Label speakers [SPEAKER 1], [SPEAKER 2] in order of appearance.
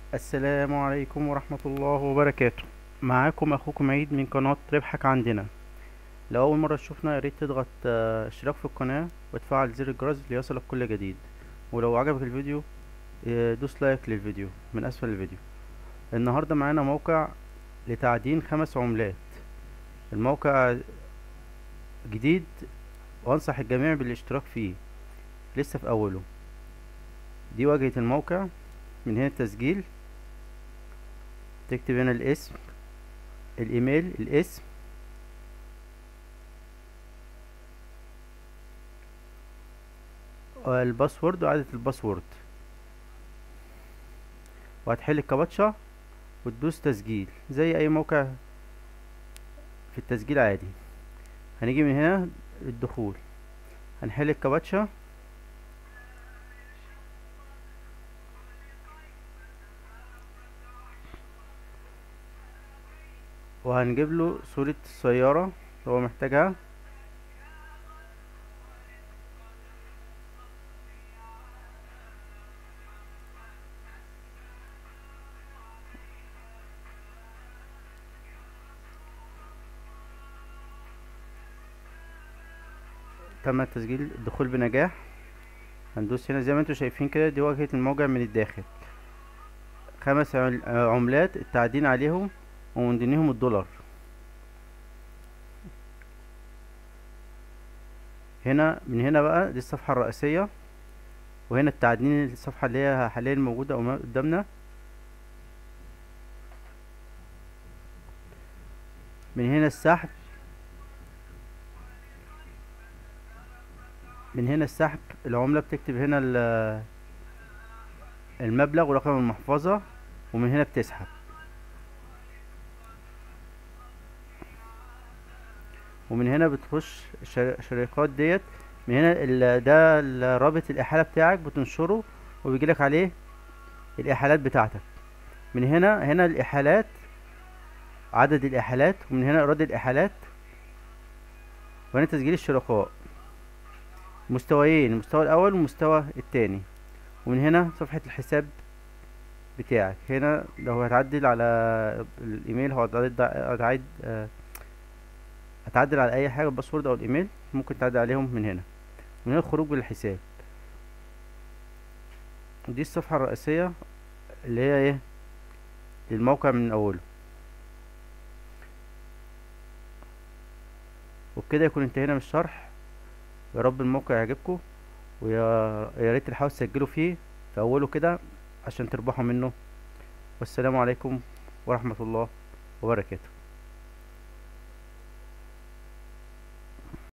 [SPEAKER 1] السلام عليكم ورحمة الله وبركاته معاكم اخوكم عيد من قناة ربحك عندنا لو اول مرة تشوفنا ياريت تضغط آه، اشتراك في القناة وتفعل زر الجرس ليصلك كل جديد ولو عجبك الفيديو آه، دوس لايك للفيديو من اسفل الفيديو النهاردة معانا موقع لتعدين خمس عملات الموقع جديد وانصح الجميع بالاشتراك فيه لسه في اوله دي واجهة الموقع من هنا التسجيل تكتب هنا الاسم الايميل الاسم الباسورد وعدد الباسورد وهتحل الكابتشا وتدوس تسجيل زي اي موقع في التسجيل عادي هنيجي من هنا الدخول هنحل الكابتشا وهنجيب له صورة السيارة اللي هو محتاجها تم تسجيل الدخول بنجاح هندوس هنا زي ما انتم شايفين كده دي واجهة الموقع من الداخل خمس عل- عملات التعدين عليهم ومن ضمنهم الدولار هنا من هنا بقى دي الصفحة الرئيسية وهنا التعدين الصفحة اللي هي حاليا موجودة أمام- قدامنا من هنا السحب من هنا السحب العملة بتكتب هنا ال- المبلغ ورقم المحفظة ومن هنا بتسحب ومن هنا بتخش الشر- الشركات ديت من هنا ال- ده ال- رابط الإحالة بتاعك بتنشره وبيجيلك عليه الإحالات بتاعتك من هنا هنا الإحالات عدد الإحالات ومن هنا إيراد الإحالات وهنا تسجيل الشركاء مستويين المستوى الأول والمستوى التاني ومن هنا صفحة الحساب بتاعك هنا لو هتعدل على الإيميل هو هتعدل هتعد آه، هتعدل على أي حاجة الباسورد أو الإيميل ممكن تعدل عليهم من هنا من هنا الخروج من الحساب دي الصفحة الرئيسية اللي هي ايه للموقع من أوله وبكده يكون انتهينا من الشرح يا رب الموقع يعجبكم ويا يا ريت تحاولوا تسجلوا فيه في أوله كده عشان تربحوا منه والسلام عليكم ورحمة الله وبركاته